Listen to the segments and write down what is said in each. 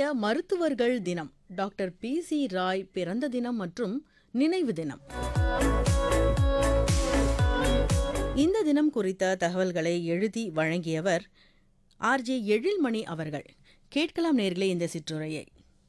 மருத்துவர்கள் தினம் doctor B C Rai பிறந்த தினம் மற்றும் நினைவு தினம் இந்த தினம் குறித்த தகவல்களை எழுதி வழங்கியவர் ஆர்ஜே எழில்மணி அவர்கள் கேட்கலாம் நேர்களே இந்த சிற்றுரையை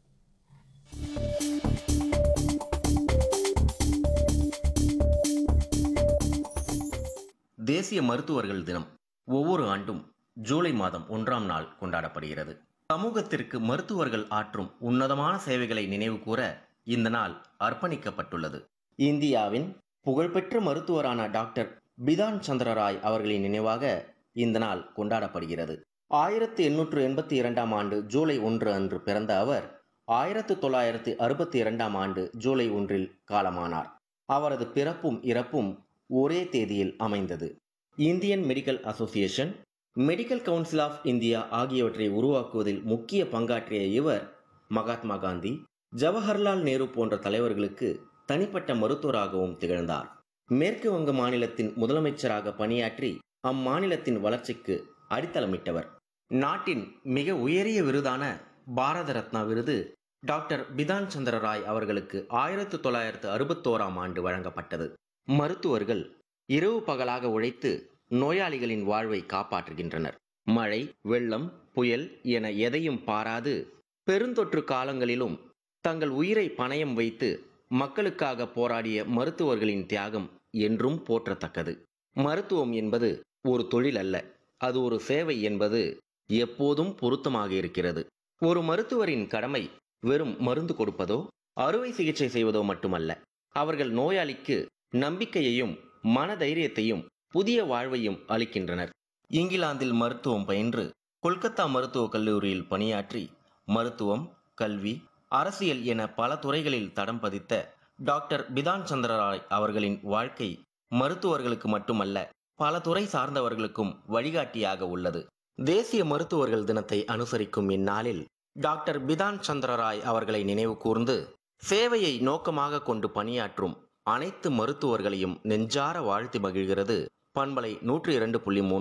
தேசிய மருத்துவர்கள் தினம் ஒவ்வொரு ஆண்டும் ஜூலை மாதம் ஒன்றாம் நாள் கொண்டாடப்படுகிறது சமூகத்திற்கு மருத்துவர்கள் ஆற்றும் உன்னதமான சேவைகளை நினைவு கூற இந்த நாள் அர்ப்பணிக்கப்பட்டுள்ளது இந்தியாவின் புகழ்பெற்ற மருத்துவரான டாக்டர் பிதான் சந்திரராய் அவர்களின் நினைவாக இந்த நாள் கொண்டாடப்படுகிறது ஆயிரத்தி எண்ணூற்று எண்பத்தி இரண்டாம் ஆண்டு ஜூலை ஒன்று அன்று பிறந்த அவர் ஆயிரத்து தொள்ளாயிரத்து அறுபத்தி இரண்டாம் ஆண்டு ஜூலை ஒன்றில் காலமானார் அவரது பிறப்பும் இறப்பும் ஒரே தேதியில் அமைந்தது Indian medical association medical council of India ஆகியவற்றை உருவாக்குவதில் முக்கிய பங்காற்றிய இவர் மகாத்மா காந்தி ஜவஹர்லால் நேரு போன்ற தலைவர்களுக்கு தனிப்பட்ட மருத்துவராகவும் திகழ்ந்தார் மேற்கு வங்க மாநிலத்தின் முதலமைச்சராக பணியாற்றி அம்மாநிலத்தின் வளர்ச்சிக்கு அடித்தளமிட்டவர் நாட்டின் மிக உயரிய விருதான பாரத ரத்னா விருது டாக்டர் பிதான் சந்திர ராய் அவர்களுக்கு ஆயிரத்து தொள்ளாயிரத்து அறுபத்தோராம் ஆண்டு வழங்கப்பட்டது மருத்துவர்கள் இரவு பகலாக உழைத்து நோயாளிகளின் வாழ்வை காப்பாற்றுகின்றனர் மழை வெள்ளம் புயல் என எதையும் பாராது பெருந்தொற்று காலங்களிலும் தங்கள் உயிரை பணயம் வைத்து மக்களுக்காக போராடிய மருத்துவர்களின் தியாகம் என்றும் போற்றத்தக்கது மருத்துவம் என்பது ஒரு தொழில் அல்ல அது ஒரு சேவை என்பது எப்போதும் பொருத்தமாக இருக்கிறது ஒரு மருத்துவரின் கடமை வெறும் மருந்து கொடுப்பதோ அறுவை சிகிச்சை செய்வதோ மட்டுமல்ல அவர்கள் நோயாளிக்கு நம்பிக்கையையும் மனதைரியத்தையும் புதிய வாழ்வையும் அளிக்கின்றனர் இங்கிலாந்தில் மருத்துவம் பயின்று கொல்கத்தா மருத்துவக் கல்லூரியில் பணியாற்றி மருத்துவம் கல்வி அரசியல் என பல துறைகளில் தடம் பதித்த டாக்டர் பிதான் சந்திரராய் அவர்களின் வாழ்க்கை மருத்துவர்களுக்கு மட்டுமல்ல பல துறை சார்ந்தவர்களுக்கும் வழிகாட்டியாக உள்ளது தேசிய மருத்துவர்கள் தினத்தை அனுசரிக்கும் இந்நாளில் டாக்டர் பிதான் சந்திரராய் அவர்களை நினைவு கூர்ந்து சேவையை நோக்கமாக கொண்டு பணியாற்றும் அனைத்து மருத்துவர்களையும் நெஞ்சார வாழ்த்தி மகிழ்கிறது பண்பலை நூற்றி இரண்டு புள்ளி மூன்று